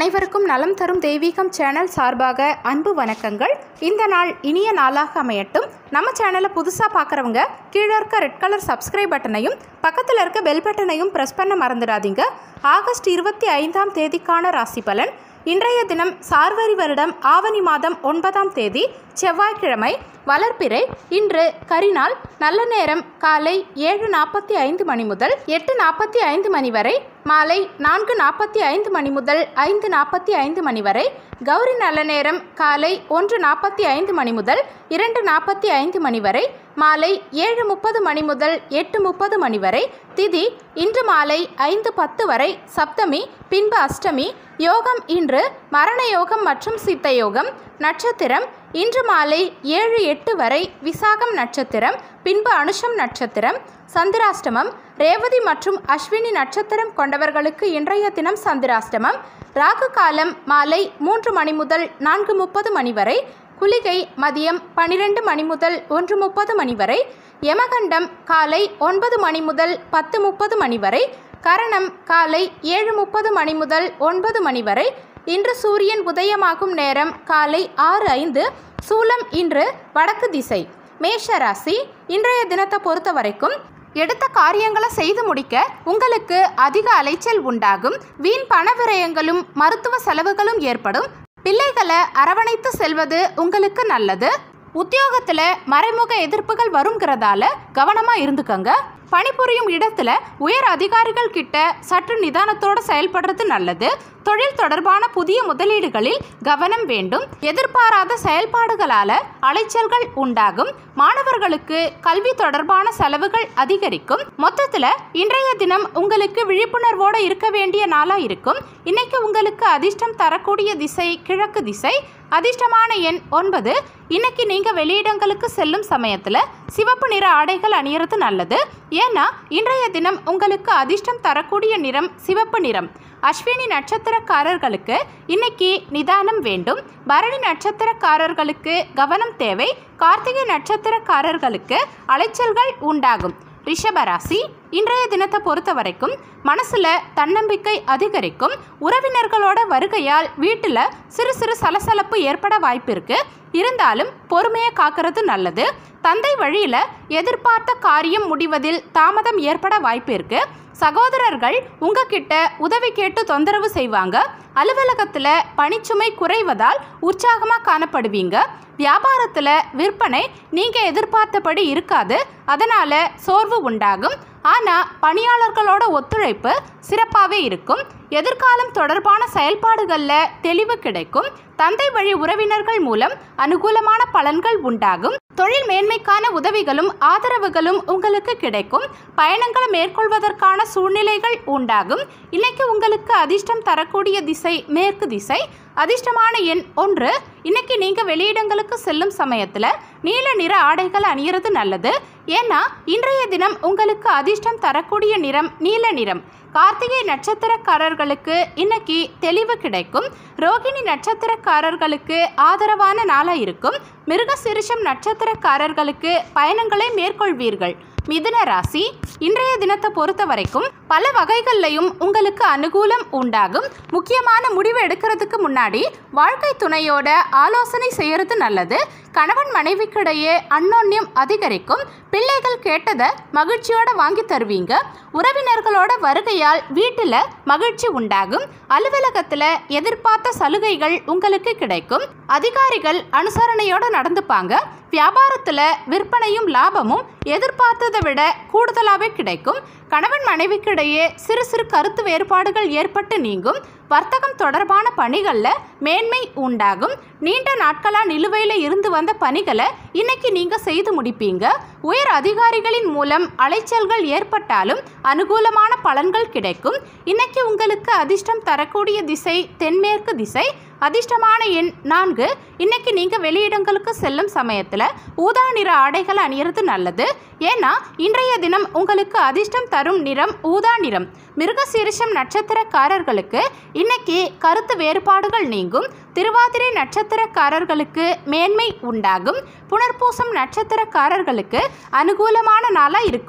அனைவருக்கும் நலம் தரும் தெய்வீகம் சேனல் சார்பாக அன்பு வணக்கங்கள் இந்த நாள் இனிய நாளாக அமையட்டும் நம்ம சேனலை புதுசாக பார்க்குறவங்க கீழே இருக்க ரெட் கலர் சப்ஸ்கிரைப் பட்டனையும் பக்கத்தில் இருக்க பெல் பட்டனையும் ப்ரெஸ் பண்ண மறந்துடாதீங்க ஆகஸ்ட் இருபத்தி ஐந்தாம் தேதிக்கான ராசி பலன் இன்றைய தினம் சார்வரி வருடம் ஆவணி மாதம் ஒன்பதாம் தேதி செவ்வாய்க்கிழமை வளர்ப்பிறை இன்று கரிநாள் நல்ல நேரம் காலை ஏழு நாற்பத்தி ஐந்து மணி முதல் எட்டு நாற்பத்தி ஐந்து மணி வரை மாலை நான்கு நாற்பத்தி ஐந்து மணி முதல் ஐந்து நாற்பத்தி ஐந்து மணி வரை கௌரி நல்ல நேரம் காலை ஒன்று நாற்பத்தி ஐந்து மணி முதல் இரண்டு நாற்பத்தி ஐந்து மணி வரை மாலை ஏழு முப்பது மணி முதல் எட்டு முப்பது மணி வரை திதி இன்று மாலை ஐந்து பத்து வரை சப்தமி பின்பு அஷ்டமி யோகம் இன்று மரண யோகம் மற்றும் சித்த யோகம் நட்சத்திரம் இன்று மாலை ஏழு எட்டு வரை விசாகம் நட்சத்திரம் பின்பு அனுஷம் நட்சத்திரம் சந்திராஷ்டமம் ரேவதி மற்றும் அஸ்வினி நட்சத்திரம் கொண்டவர்களுக்கு இன்றைய தினம் சந்திராஷ்டமம் ராகு காலம் மாலை மூன்று மணி முதல் நான்கு முப்பது மணி வரை குளிகை மதியம் பனிரெண்டு மணி முதல் ஒன்று முப்பது மணி வரை யமகண்டம் காலை ஒன்பது மணி முதல் பத்து முப்பது மணி வரை கரணம் காலை ஏழு முப்பது மணி முதல் ஒன்பது மணி வரை இன்று சூரியன் உதயமாகும் நேரம் காலை ஆறு ஐந்து சூலம் இன்று வடக்கு திசை மேஷ ராசி இன்றைய தினத்தை பொறுத்த வரைக்கும் எடுத்த காரியங்களை செய்து முடிக்க உங்களுக்கு அதிக அலைச்சல் உண்டாகும் வீண் பண விரயங்களும் மருத்துவ செலவுகளும் ஏற்படும் பிள்ளைகளை அரவணைத்து செல்வது உங்களுக்கு நல்லது உத்தியோகத்தில் மறைமுக எதிர்ப்புகள் வருங்கிறதால கவனமாக இருந்துக்கங்க பணிபுரியும் இடத்துல உயர் அதிகாரிகள் கிட்ட சற்று நிதானத்தோட செயல்படுறது நல்லது தொழில் தொடர்பான புதிய முதலீடுகளில் கவனம் வேண்டும் எதிர்பாராத செயல்பாடுகளால அலைச்சல்கள் உண்டாகும் மாணவர்களுக்கு கல்வி தொடர்பான செலவுகள் அதிகரிக்கும் மொத்தத்துல இன்றைய தினம் உங்களுக்கு விழிப்புணர்வோட இருக்க வேண்டிய நாளா இருக்கும் இன்னைக்கு உங்களுக்கு அதிர்ஷ்டம் தரக்கூடிய திசை கிழக்கு திசை அதிர்ஷ்டமான எண் ஒன்பது இன்னைக்கு நீங்க வெளியிடங்களுக்கு செல்லும் சமயத்துல சிவப்பு நிற ஆடைகள் அணியறது நல்லது ஏன்னா இன்றைய தினம் உங்களுக்கு அதிர்ஷ்டம் தரக்கூடிய நிறம் சிவப்பு நிறம் அஸ்வினி நட்சத்திரக்காரர்களுக்கு இன்னைக்கு நிதானம் வேண்டும் பரணி நட்சத்திரக்காரர்களுக்கு கவனம் தேவை கார்த்திகை நட்சத்திரக்காரர்களுக்கு அலைச்சல்கள் உண்டாகும் ரிஷபராசி இன்றைய தினத்தை பொறுத்த வரைக்கும் மனசுல தன்னம்பிக்கை அதிகரிக்கும் உறவினர்களோட வருகையால் வீட்டில் சிறு சிறு சலசலப்பு ஏற்பட வாய்ப்பு இருக்கு இருந்தாலும் பொறுமையை காக்கிறது நல்லது தந்தை வழியில எதிர்பார்த்த காரியம் முடிவதில் தாமதம் ஏற்பட வாய்ப்பு இருக்கு சகோதரர்கள் உங்ககிட்ட உதவி கேட்டு தொந்தரவு செய்வாங்க அலுவலகத்தில் பணிச்சுமை குறைவதால் உற்சாகமாக காணப்படுவீங்க வியாபாரத்தில் விற்பனை நீங்கள் எதிர்பார்த்தபடி இருக்காது அதனால் சோர்வு உண்டாகும் ஆனால் பணியாளர்களோட ஒத்துழைப்பு சிறப்பாகவே இருக்கும் எதிர்காலம் தொடர்பான செயல்பாடுகளில் தெளிவு கிடைக்கும் தந்தை வழி உறவினர்கள் மூலம் அனுகூலமான பலன்கள் உண்டாகும் தொழில் மேன்மைக்கான உதவிகளும் ஆதரவுகளும் உங்களுக்கு கிடைக்கும் பயணங்களை மேற்கொள்வதற்கான சூழ்நிலைகள் உண்டாகும் இன்னைக்கு உங்களுக்கு அதிர்ஷ்டம் தரக்கூடிய திசை மேற்கு திசை அதிர்ஷ்டமான எண் ஒன்று இன்னைக்கு நீங்கள் வெளியிடங்களுக்கு செல்லும் சமயத்தில் நீல நிற ஆடைகள் அணியறது நல்லது ஏன்னா இன்றைய தினம் உங்களுக்கு அதிர்ஷ்டம் தரக்கூடிய நிறம் நீல நிறம் கார்த்திகை நட்சத்திரக்காரர்களுக்கு இன்னைக்கு தெளிவு கிடைக்கும் ரோகிணி நட்சத்திரக்காரர்களுக்கு ஆதரவான நாளாக இருக்கும் மிருக சிறுஷம் நட்சத்திரக்காரர்களுக்கு பயணங்களை மேற்கொள்வீர்கள் மிதுன ராசி இன்றைய தினத்தை பொறுத்த வரைக்கும் பல வகைகள்லையும் உங்களுக்கு அனுகூலம் உண்டாகும் முக்கியமான முடிவு எடுக்கிறதுக்கு முன்னாடி வாழ்க்கை துணையோட ஆலோசனை செய்யறது நல்லது கணவன் மனைவிக்கிடையே அன்னோன்யம் அதிகரிக்கும் பிள்ளைகள் கேட்டதை மகிழ்ச்சியோட வாங்கி தருவீங்க உறவினர்களோட வருகையால் வீட்டில் மகிழ்ச்சி உண்டாகும் அலுவலகத்தில் எதிர்பார்த்த சலுகைகள் உங்களுக்கு கிடைக்கும் அதிகாரிகள் அனுசரணையோட நடந்துப்பாங்க வியாபாரத்தில் விற்பனையும் லாபமும் எதிர்பார்த்ததை விட கூடுதலாகவே கிடைக்கும் கணவன் மனைவிக்கிடையே சிறு சிறு கருத்து வேறுபாடுகள் ஏற்பட்டு நீங்கும் வர்த்தகம் தொடர்பான பணிகளில் மேன்மை உண்டாகும் நீண்ட நாட்களாக நிலுவையில் இருந்து வந்த பணிகளை இன்னைக்கு நீங்கள் செய்து முடிப்பீங்க உயர் அதிகாரிகளின் மூலம் அலைச்சல்கள் ஏற்பட்டாலும் அனுகூலமான பலன்கள் கிடைக்கும் இன்னைக்கு உங்களுக்கு அதிர்ஷ்டம் தரக்கூடிய திசை தென்மேற்கு திசை அதிர்ஷ்டமான எண் நான்கு இன்னைக்கு நீங்கள் வெளியிடங்களுக்கு செல்லும் சமயத்தில் ஊதா நிற ஆடைகள் அணியறது நல்லது ஏன்னா இன்றைய தினம் உங்களுக்கு அதிர்ஷ்டம் தரும் நிறம் ஊதா நிறம் மிருகசீரிஷம் நட்சத்திரக்காரர்களுக்கு இன்னைக்கு கருத்து வேறுபாடுகள் நீங்கும் திருவாதிரை நட்சத்திரக்காரர்களுக்கு மேன்மை உண்டாகும் புனர்பூசம் நட்சத்திரக்காரர்களுக்கு அனுகூலமான நாளாக இருக்கும்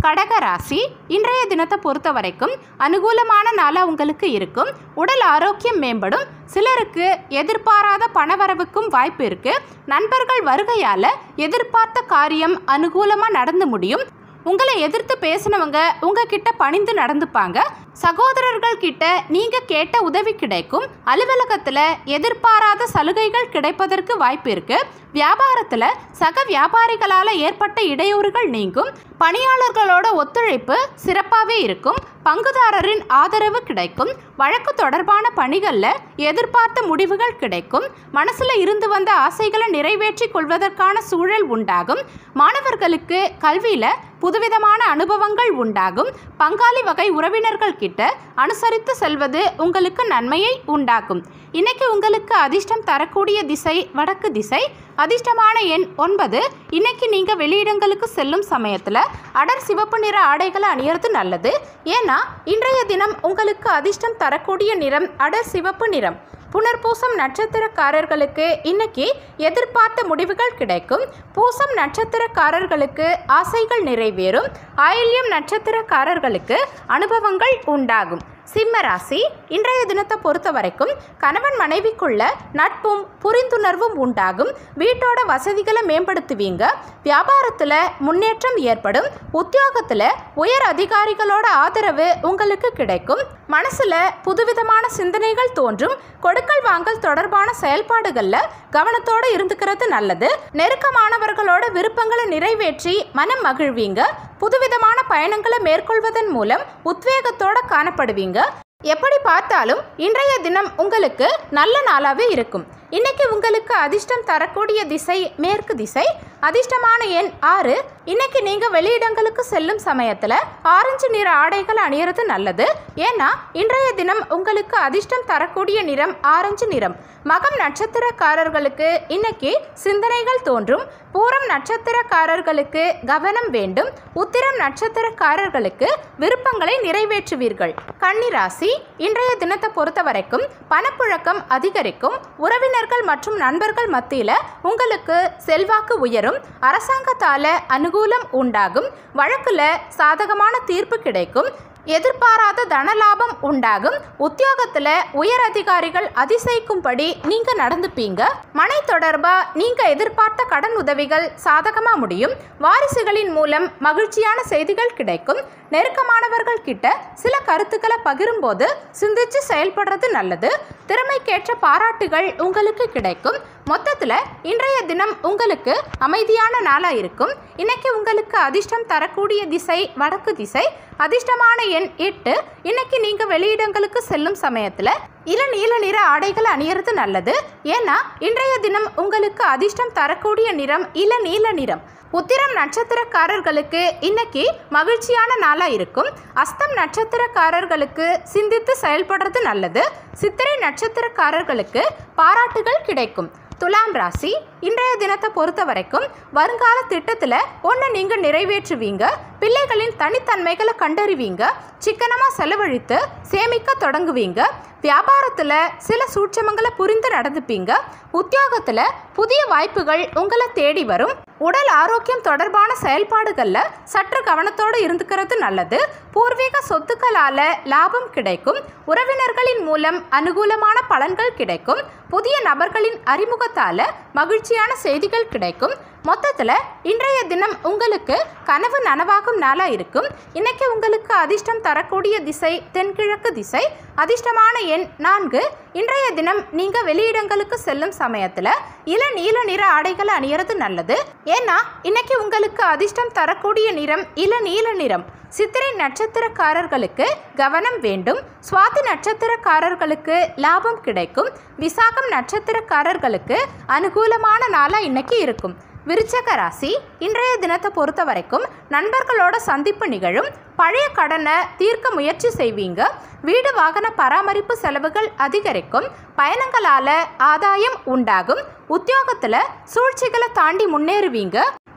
கடக ராசி இன்றைய தினத்தை பொறுத்த வரைக்கும் அனுகூலமான நாளாக உங்களுக்கு இருக்கும் உடல் ஆரோக்கியம் மேம்படும் சிலருக்கு எதிர்பாராத பணவரவுக்கும் வாய்ப்பு இருக்கு நண்பர்கள் வருகையால் எதிர்பார்த்த காரியம் எதிர்பார்த்த நடந்து முடியும் உங்களை எதிர்த்து பேசினவங்க உங்ககிட்ட பணிந்து நடந்துப்பாங்க சகோதரர்கள் கிட்ட நீங்க கேட்ட உதவி கிடைக்கும் அலுவலகத்துல எதிர்பாராத சலுகைகள் கிடைப்பதற்கு வாய்ப்பு இருக்கு வியாபாரத்துல சக வியாபாரிகளால ஏற்பட்ட இடையூறுகள் நீங்கும் பணியாளர்களோட ஒத்துழைப்பு சிறப்பாகவே இருக்கும் பங்குதாரரின் ஆதரவு கிடைக்கும் வழக்கு தொடர்பான பணிகளில் எதிர்பார்த்த முடிவுகள் கிடைக்கும் மனசுல இருந்து வந்த ஆசைகளை நிறைவேற்றி கொள்வதற்கான சூழல் உண்டாகும் மாணவர்களுக்கு கல்வியில புதுவிதமான அனுபவங்கள் உண்டாகும் பங்காளி வகை உறவினர்கள் கிட்ட அனுசரித்து செல்வது உங்களுக்கு நன்மையை உண்டாக்கும் இன்னைக்கு உங்களுக்கு அதிர்ஷ்டம் தரக்கூடிய திசை வடக்கு திசை அதிர்ஷ்டமான எண் ஒன்பது இன்னைக்கு நீங்கள் வெளியிடங்களுக்கு செல்லும் சமயத்தில் அடர் சிவப்பு நிற ஆடைகளை அணியறது நல்லது ஏன்னா இன்றைய தினம் உங்களுக்கு அதிர்ஷ்டம் தரக்கூடிய நிறம் அடர் சிவப்பு நிறம் புனர்பூசம் நட்சத்திரக்காரர்களுக்கு இன்னைக்கு எதிர்பார்த்த முடிவுகள் கிடைக்கும் பூசம் நட்சத்திரக்காரர்களுக்கு ஆசைகள் நிறைவேறும் ஆயில்யம் நட்சத்திரக்காரர்களுக்கு அனுபவங்கள் உண்டாகும் சிம்ம ராசி இன்றைய தினத்தை பொறுத்த வரைக்கும் கணவன் மனைவிக்குள்ள நட்பும் புரிந்துணர்வும் உண்டாகும் வீட்டோட வசதிகளை மேம்படுத்துவீங்க வியாபாரத்தில் முன்னேற்றம் ஏற்படும் உத்தியோகத்தில் உயர் அதிகாரிகளோட ஆதரவு உங்களுக்கு கிடைக்கும் மனசுல புதுவிதமான சிந்தனைகள் தோன்றும் கொடுக்கல் வாங்கல் தொடர்பான செயல்பாடுகளில் கவனத்தோடு இருந்துக்கிறது நல்லது நெருக்கமானவர்களோட விருப்பங்களை நிறைவேற்றி மனம் மகிழ்வீங்க புதுவிதமான பயணங்களை மேற்கொள்வதன் மூலம் உத்வேகத்தோட காணப்படுவீங்க எப்படி பார்த்தாலும் இன்றைய தினம் உங்களுக்கு நல்ல நாளாகவே இருக்கும் இன்னைக்கு உங்களுக்கு அதிர்ஷ்டம் தரக்கூடிய திசை மேற்கு திசை அதிர்ஷ்டமான எண் ஆறு இன்னைக்கு நீங்க வெளியிடங்களுக்கு செல்லும் சமயத்துல ஆரஞ்சு நிற ஆடைகள் அணியறது நல்லது ஏன்னா இன்றைய தினம் உங்களுக்கு அதிர்ஷ்டம் தரக்கூடிய நிறம் ஆரஞ்சு நிறம் மகம் நட்சத்திரக்காரர்களுக்கு இன்னைக்கு சிந்தனைகள் தோன்றும் பூரம் நட்சத்திரக்காரர்களுக்கு கவனம் வேண்டும் உத்திரம் நட்சத்திரக்காரர்களுக்கு விருப்பங்களை நிறைவேற்றுவீர்கள் கன்னிராசி இன்றைய தினத்தை பொறுத்த வரைக்கும் பணப்புழக்கம் அதிகரிக்கும் உறவினர்கள் மற்றும் நண்பர்கள் மத்தியில் உங்களுக்கு செல்வாக்கு உயரும் அரசாங்கத்தால அனுகூலம் உண்டாகும் வழக்குல சாதகமான தீர்ப்பு கிடைக்கும் எதிர்பாராத தனலாபம் உண்டாகும் உத்தியோகத்துல உயர் அதிகாரிகள் அதிசயிக்கும்படி நீங்க நடந்துப்பீங்க மனை தொடர்பா நீங்க எதிர்பார்த்த கடன் உதவிகள் சாதகமா முடியும் வாரிசுகளின் மூலம் மகிழ்ச்சியான செய்திகள் கிடைக்கும் நெருக்கமானவர்கள் கிட்ட சில கருத்துக்களை பகிரும்போது சிந்திச்சு செயல்படுறது நல்லது திறமைக்கேற்ற பாராட்டுகள் உங்களுக்கு கிடைக்கும் மொத்தத்தில் இன்றைய தினம் உங்களுக்கு அமைதியான நாளாக இருக்கும் இன்னைக்கு உங்களுக்கு அதிர்ஷ்டம் தரக்கூடிய திசை வடக்கு திசை அதிர்ஷ்டமான எண் எட்டு இன்னைக்கு நீங்கள் வெளியிடங்களுக்கு செல்லும் சமயத்தில் இள நீல நிற ஆடைகள் அணியறது நல்லது ஏன்னா இன்றைய தினம் உங்களுக்கு அதிர்ஷ்டம் தரக்கூடிய நிறம் இள நீல நிறம் உத்திரம் நட்சத்திரக்காரர்களுக்கு இன்னைக்கு மகிழ்ச்சியான நாளாக இருக்கும் அஸ்தம் நட்சத்திரக்காரர்களுக்கு சிந்தித்து செயல்படுறது நல்லது சித்திரை நட்சத்திரக்காரர்களுக்கு பாராட்டுகள் கிடைக்கும் துலாம் ராசி இன்றைய தினத்தை பொறுத்த வரைக்கும் வருங்கால திட்டத்தில் ஒன்று நீங்கள் நிறைவேற்றுவீங்க பிள்ளைகளின் தனித்தன்மைகளை கண்டறிவீங்க சிக்கனமாக செலவழித்து சேமிக்க தொடங்குவீங்க வியாபாரத்தில் சில சூட்சமங்களை புரிந்து நடந்துப்பீங்க உத்தியோகத்தில் புதிய வாய்ப்புகள் உங்களை தேடி வரும் உடல் ஆரோக்கியம் தொடர்பான செயல்பாடுகளில் சற்று கவனத்தோடு இருந்துக்கிறது நல்லது பூர்வீக சொத்துக்களால் லாபம் கிடைக்கும் உறவினர்களின் மூலம் அனுகூலமான பலன்கள் கிடைக்கும் புதிய நபர்களின் அறிமுகத்தால் மகிழ்ச்சியான செய்திகள் கிடைக்கும் மொத்தத்தில் இன்றைய தினம் உங்களுக்கு கனவு நனவாகும் நாளாக இருக்கும் இன்னைக்கு உங்களுக்கு அதிர்ஷ்டம் தரக்கூடிய திசை தென்கிழக்கு திசை அதிர்ஷ்டமான எண் நான்கு இன்றைய தினம் நீங்கள் வெளியிடங்களுக்கு செல்லும் சமயத்தில் இள நீல நிற ஆடைகளை அணியறது நல்லது ஏன்னா இன்னைக்கு உங்களுக்கு அதிர்ஷ்டம் தரக்கூடிய நிறம் இள நீல நிறம் சித்திரை நட்சத்திரக்காரர்களுக்கு கவனம் வேண்டும் சுவாதி நட்சத்திரக்காரர்களுக்கு லாபம் கிடைக்கும் விசாகம் நட்சத்திரக்காரர்களுக்கு அனுகூலமான நாளாக இன்னைக்கு இருக்கும் விருச்சக ராசி இன்றைய தினத்தை பொறுத்த வரைக்கும் நண்பர்களோட சந்திப்பு நிகழும் பழைய கடனை தீர்க்க முயற்சி செய்வீங்க வீடு வாகன பராமரிப்பு செலவுகள் அதிகரிக்கும் பயணங்களால ஆதாயம் உண்டாகும் உத்தியோகத்தில் சூழ்ச்சிகளை தாண்டி முன்னேறுவீங்க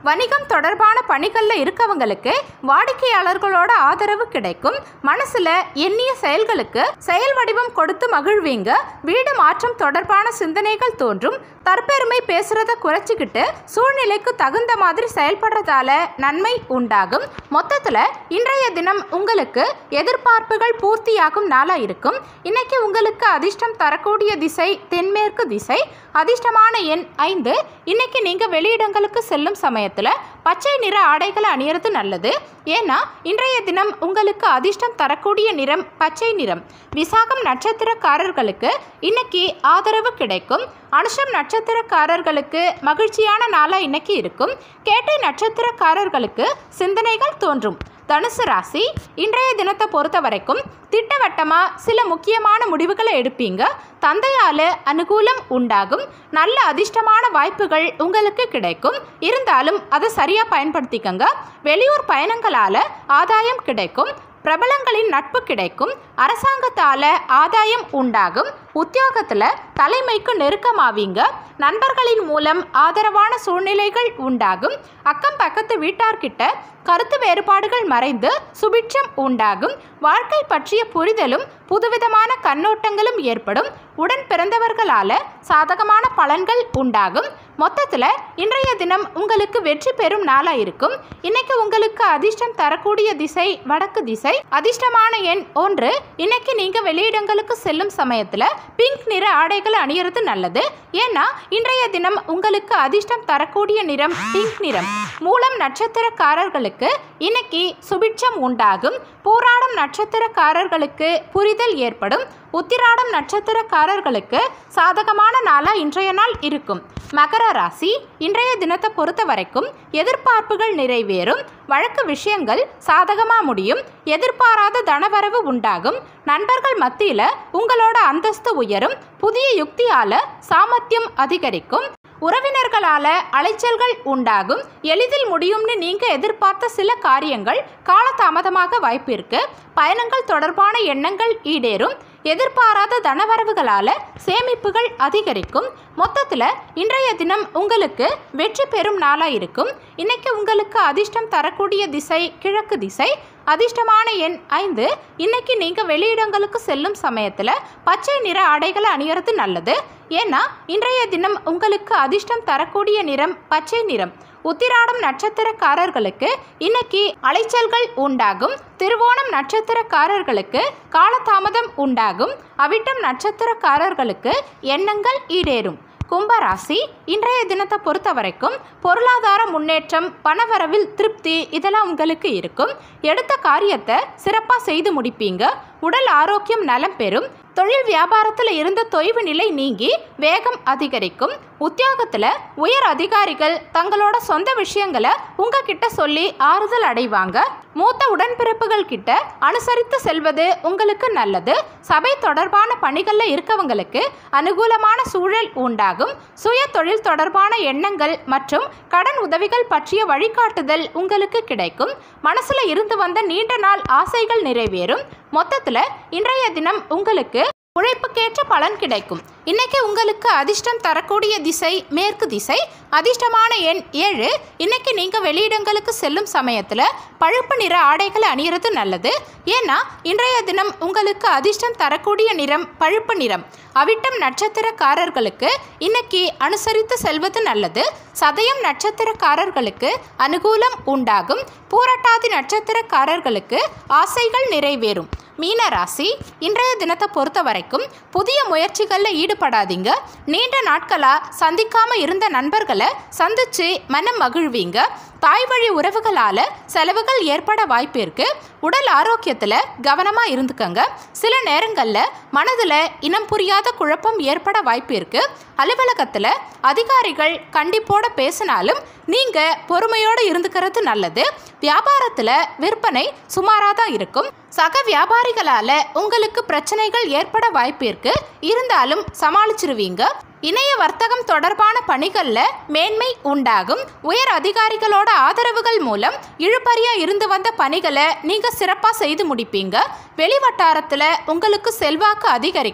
வணிகம் தொடர்பான பணிகளில் இருக்கவங்களுக்கு வாடிக்கையாளர்களோட ஆதரவு கிடைக்கும் மனசுல எண்ணிய செயல்களுக்கு செயல் வடிவம் கொடுத்து மகிழ்வீங்க வீடு மாற்றம் தொடர்பான சிந்தனைகள் தோன்றும் தற்பெருமை பேசுறத குறைச்சிக்கிட்டு சூழ்நிலைக்கு தகுந்த மாதிரி செயல்படுறதால நன்மை உண்டாகும் மொத்தத்துல இன்றைய தினம் உங்களுக்கு எதிர்பார்ப்புகள் பூர்த்தியாகும் நாளா இருக்கும் இன்னைக்கு உங்களுக்கு அதிர்ஷ்டம் தரக்கூடிய திசை தென்மேற்கு திசை அதிர்ஷ்டமான எண் ஐந்து இன்னைக்கு நீங்க வெளியிடங்களுக்கு செல்லும் சமயத்துல பச்சை நிற ஆடைகளை அணியறது நல்லது ஏன்னா இன்றைய தினம் உங்களுக்கு அதிர்ஷ்டம் தரக்கூடிய நிறம் பச்சை நிறம் விசாகம் நட்சத்திரக்காரர்களுக்கு இன்னைக்கு ஆதரவு கிடைக்கும் அனுஷம் நட்சத்திரக்காரர்களுக்கு மகிழ்ச்சியான நாளா இன்னைக்கு இருக்கும் கேட்டை நட்சத்திரக்காரர்களுக்கு சிந்தனைகள் தோன்றும் தனுசு ராசி இன்றைய தினத்தை பொறுத்த வரைக்கும் திட்டவட்டமாக சில முக்கியமான முடிவுகளை எடுப்பீங்க தந்தையால் அனுகூலம் உண்டாகும் நல்ல அதிர்ஷ்டமான வாய்ப்புகள் உங்களுக்கு கிடைக்கும் இருந்தாலும் அதை சரியாக பயன்படுத்திக்கங்க வெளியூர் பயணங்களால் ஆதாயம் கிடைக்கும் பிரபலங்களின் நட்பு கிடைக்கும் அரசாங்கத்தால் ஆதாயம் உண்டாகும் உத்தியோகத்தில் தலைமைக்கு நெருக்கமாவீங்க நண்பர்களின் மூலம் ஆதரவான சூழ்நிலைகள் உண்டாகும் அக்கம் பக்கத்து வீட்டார்கிட்ட கருத்து வேறுபாடுகள் மறைந்து சுபிட்சம் உண்டாகும் வாழ்க்கை பற்றிய புரிதலும் புதுவிதமான கண்ணோட்டங்களும் ஏற்படும் உடன் பிறந்தவர்களால சாதகமான பலன்கள் உண்டாகும் மொத்தத்தில் இன்றைய தினம் உங்களுக்கு வெற்றி பெறும் நாளாக இருக்கும் இன்னைக்கு உங்களுக்கு அதிர்ஷ்டம் தரக்கூடிய திசை வடக்கு திசை அதிர்ஷ்டமான எண் ஒன்று இன்னைக்கு நீங்க வெளியிடங்களுக்கு செல்லும் சமயத்தில் பிங்க் நிற ஆடைகளை அணியறது நல்லது ஏன்னா இன்றைய தினம் உங்களுக்கு அதிர்ஷ்டம் தரக்கூடிய நிறம் பிங்க் நிறம் மூலம் நட்சத்திரக்காரர்களுக்கு இன்னைக்கு சுபிட்சம் உண்டாகும் பூராடம் நட்சத்திரக்காரர்களுக்கு புரிதல் ஏற்படும் உத்திராடம் நட்சத்திரக்காரர்களுக்கு சாதகமான நாளாக இன்றைய நாள் இருக்கும் மகர ராசி இன்றைய தினத்தை பொறுத்த வரைக்கும் எதிர்பார்ப்புகள் நிறைவேறும் வழக்கு விஷயங்கள் சாதகமாக முடியும் எதிர்பாராத தனவரவு உண்டாகும் நண்பர்கள் மத்தியில் உங்களோட அந்தஸ்து உயரும் புதிய யுக்தியால சாமர்த்தியம் அதிகரிக்கும் உறவினர்களால அலைச்சல்கள் உண்டாகும் எளிதில் முடியும்னு நீங்க எதிர்பார்த்த சில காரியங்கள் காலதாமதமாக வாய்ப்பு இருக்கு பயணங்கள் தொடர்பான எண்ணங்கள் ஈடேறும் எதிர்பாராத தனவரவுகளால சேமிப்புகள் அதிகரிக்கும் மொத்தத்தில் இன்றைய தினம் உங்களுக்கு வெற்றி பெறும் நாளா இருக்கும் இன்னைக்கு உங்களுக்கு அதிர்ஷ்டம் தரக்கூடிய திசை கிழக்கு திசை அதிர்ஷ்டமான எண் ஐந்து இன்னைக்கு நீங்க வெளியிடங்களுக்கு செல்லும் சமயத்துல பச்சை நிற ஆடைகளை அணியறது நல்லது ஏன்னா இன்றைய தினம் உங்களுக்கு அதிர்ஷ்டம் தரக்கூடிய நிறம் பச்சை நிறம் உத்திராடம் நட்சத்திரக்காரர்களுக்கு இன்னைக்கு அலைச்சல்கள் உண்டாகும் திருவோணம் நட்சத்திரக்காரர்களுக்கு காலதாமதம் உண்டாகும் அவிட்டம் நட்சத்திரக்காரர்களுக்கு எண்ணங்கள் ஈடேறும் கும்பராசி இன்றைய தினத்தை பொறுத்த வரைக்கும் பொருளாதார முன்னேற்றம் பணவரவில் திருப்தி இதெல்லாம் உங்களுக்கு இருக்கும் எடுத்த காரியத்தை சிறப்பாக செய்து முடிப்பீங்க உடல் ஆரோக்கியம் நலம் பெறும் தொழில் வியாபாரத்தில் இருந்த தொய்வு நிலை நீங்கி வேகம் அதிகரிக்கும் உத்தியோகத்தில் உயர் அதிகாரிகள் தங்களோட சொந்த விஷயங்களை உங்ககிட்ட சொல்லி ஆறுதல் அடைவாங்க மூத்த உடன்பிறப்புகள் கிட்ட அனுசரித்து செல்வது உங்களுக்கு நல்லது சபை தொடர்பான பணிகளில் இருக்கவங்களுக்கு அனுகூலமான சூழல் உண்டாகும் சுய தொழில் தொடர்பான எண்ணங்கள் மற்றும் கடன் உதவிகள் பற்றிய வழிகாட்டுதல் உங்களுக்கு கிடைக்கும் மனசுல இருந்து வந்த நீண்ட நாள் ஆசைகள் நிறைவேறும் மொத்தத்தில் இன்றைய தினம் உங்களுக்கு உழைப்புக்கேற்ற பலன் கிடைக்கும் இன்னைக்கு உங்களுக்கு அதிர்ஷ்டம் தரக்கூடிய திசை மேற்கு திசை அதிர்ஷ்டமான எண் ஏழு இன்னைக்கு நீங்க வெளியிடங்களுக்கு செல்லும் சமயத்துல பழுப்பு நிற ஆடைகளை அணியறது நல்லது ஏன்னா இன்றைய தினம் உங்களுக்கு அதிர்ஷ்டம் தரக்கூடிய நிறம் பழுப்பு நிறம் அவிட்டம் நட்சத்திரக்காரர்களுக்கு இன்னைக்கு அனுசரித்து செல்வது நல்லது சதயம் நட்சத்திரக்காரர்களுக்கு அனுகூலம் உண்டாகும் பூரட்டாதி நட்சத்திரக்காரர்களுக்கு ஆசைகள் நிறைவேறும் மீன ராசி இன்றைய தினத்தை பொறுத்த வரைக்கும் புதிய முயற்சிகளில் ஈடுபடாதீங்க நீண்ட நாட்களாக சந்திக்காம இருந்த நண்பர்களை சந்திச்சு மனம் மகிழ்வீங்க தாய் வழி உறவுகளால் செலவுகள் ஏற்பட வாய்ப்பு இருக்கு உடல் ஆரோக்கியத்தில் கவனமாக இருந்துக்கங்க சில நேரங்களில் மனதில் இனம் புரியாத குழப்பம் ஏற்பட வாய்ப்பு இருக்கு அலுவலகத்தில் அதிகாரிகள் கண்டிப்போட பேசினாலும் நீங்கள் பொறுமையோடு இருந்துக்கிறது நல்லது வியாபாரத்தில் விற்பனை சுமாராக தான் இருக்கும் சக வியாபாரிகளால் உங்களுக்கு பிரச்சனைகள் ஏற்பட வாய்ப்பு இருக்கு இருந்தாலும் சமாளிச்சிருவீங்க இணைய வர்த்தகம் தொடர்பான பணிகளில் மேன்மை உண்டாகும் உயர் அதிகாரிகளோட ஆதரவுகள் மூலம் இழுபறியா இருந்து வந்த பணிகளை நீங்க சிறப்பாக செய்து முடிப்பீங்க வெளிவட்டாரத்தில் உங்களுக்கு செல்வாக்கு அதிகரிக்கும்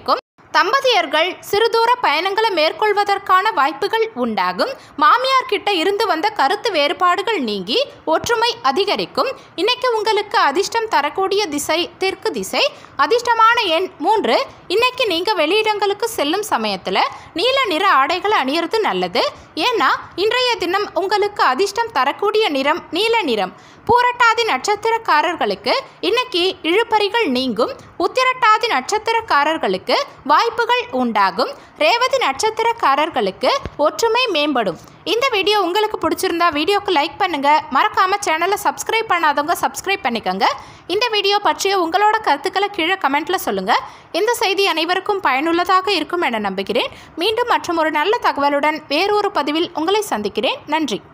தம்பதியர்கள் சிறுதூர பயணங்களை மேற்கொள்வதற்கான வாய்ப்புகள் உண்டாகும் மாமியார் கிட்ட இருந்து வந்த கருத்து வேறுபாடுகள் நீங்கி ஒற்றுமை அதிகரிக்கும் இன்னைக்கு உங்களுக்கு அதிர்ஷ்டம் தரக்கூடிய திசை தெற்கு திசை அதிர்ஷ்டமான எண் மூன்று இன்னைக்கு நீங்கள் வெளியிடங்களுக்கு செல்லும் சமயத்தில் நீல நிற ஆடைகளை அணியறது நல்லது ஏன்னா இன்றைய தினம் உங்களுக்கு அதிர்ஷ்டம் தரக்கூடிய நிறம் நீல நிறம் பூரட்டாதி நட்சத்திரக்காரர்களுக்கு இன்னைக்கு இழுபறிகள் நீங்கும் உத்திரட்டாதி நட்சத்திரக்காரர்களுக்கு வாய்ப்புகள் உண்டாகும் ரேவதி நட்சத்திரக்காரர்களுக்கு ஒற்றுமை மேம்படும் இந்த வீடியோ உங்களுக்கு பிடிச்சிருந்தா வீடியோக்கு லைக் பண்ணுங்க மறக்காம சேனலை சப்ஸ்கிரைப் பண்ணாதவங்க சப்ஸ்கிரைப் பண்ணிக்கோங்க இந்த வீடியோ பற்றிய உங்களோட கருத்துக்களை கீழே கமெண்ட்ல சொல்லுங்க இந்த செய்தி அனைவருக்கும் பயனுள்ளதாக இருக்கும் என நம்புகிறேன் மீண்டும் மற்றும் ஒரு நல்ல தகவலுடன் வேறொரு பதிவில் உங்களை சந்திக்கிறேன் நன்றி